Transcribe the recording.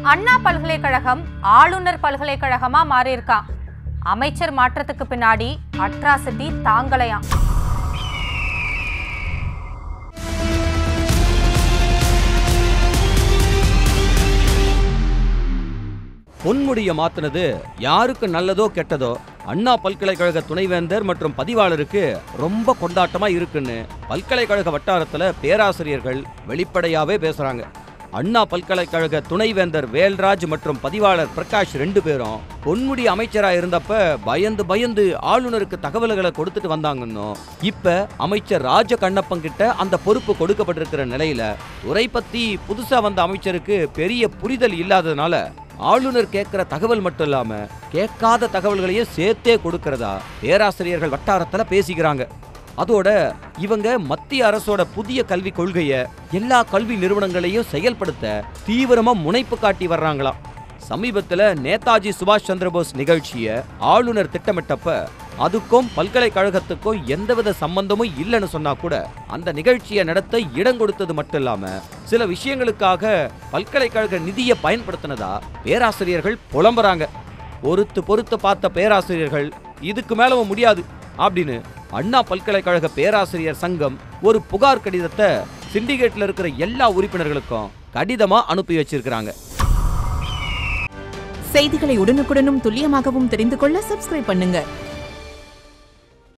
அண்ணா பல்கலைக்கழகம் ஆளுநர் பல்கலைக்கழகமா மாறியிருக்கான் அமைச்சர் மாற்றத்துக்கு பின்னாடி அட்ராசிட்டி தாங்கலையாம் பொன்முடிய மாத்துனது யாருக்கு நல்லதோ கெட்டதோ அண்ணா பல்கலைக்கழக துணைவேந்தர் மற்றும் பதிவாளருக்கு ரொம்ப கொண்டாட்டமா இருக்குன்னு பல்கலைக்கழக வட்டாரத்துல பேராசிரியர்கள் வெளிப்படையாவே பேசுறாங்க அண்ணா பல்கலைக்கழக துணைவேந்தர் வேல்ராஜ் மற்றும் பதிவாளர் பிரகாஷ் ரெண்டு பேரும் பொன்முடி அமைச்சரா இருந்தப்ப பயந்து பயந்து ஆளுநருக்கு தகவல்களை கொடுத்துட்டு வந்தாங்கன்னும் இப்ப அமைச்சர் ராஜ கண்ணப்பன் கிட்ட அந்த பொறுப்பு கொடுக்கப்பட்டிருக்கிற நிலையில துறை பத்தி புதுசா வந்த அமைச்சருக்கு பெரிய புரிதல் இல்லாததுனால ஆளுநர் கேட்கிற தகவல் மட்டும் இல்லாம கேட்காத தகவல்களையும் சேர்த்தே கொடுக்கறதா பேராசிரியர்கள் வட்டாரத்துல பேசிக்கிறாங்க அதோட இவங்க மத்திய அரசோட புதிய கல்விக் கொள்கையை எல்லா கல்வி நிறுவனங்களையும் செயல்படுத்த தீவிரமா முனைப்பு காட்டி வர்றாங்களாம் சமீபத்துல நேதாஜி சுபாஷ் சந்திரபோஸ் நிகழ்ச்சிய ஆளுநர் திட்டமிட்டப்ப அதுக்கும் பல்கலைக்கழகத்துக்கும் எந்தவித சம்பந்தமும் இல்லைன்னு சொன்னா கூட அந்த நிகழ்ச்சியை நடத்த இடம் கொடுத்தது மட்டும் இல்லாம சில விஷயங்களுக்காக பல்கலைக்கழக நிதியை பயன்படுத்தினதா பேராசிரியர்கள் புலம்புறாங்க பொறுத்து பொறுத்து பார்த்த பேராசிரியர்கள் இதுக்கு மேலவும் முடியாது அப்படின்னு அண்ணா பல்கலைக்கழக பேராசிரியர் சங்கம் ஒரு புகார் கடிதத்தை சிண்டிகேட்ல இருக்கிற எல்லா உறுப்பினர்களுக்கும் கடிதமா அனுப்பி வச்சிருக்கிறாங்க செய்திகளை உடனுக்குடனும் துல்லியமாகவும் தெரிந்து கொள்ள சப்ஸ்கிரைப் பண்ணுங்க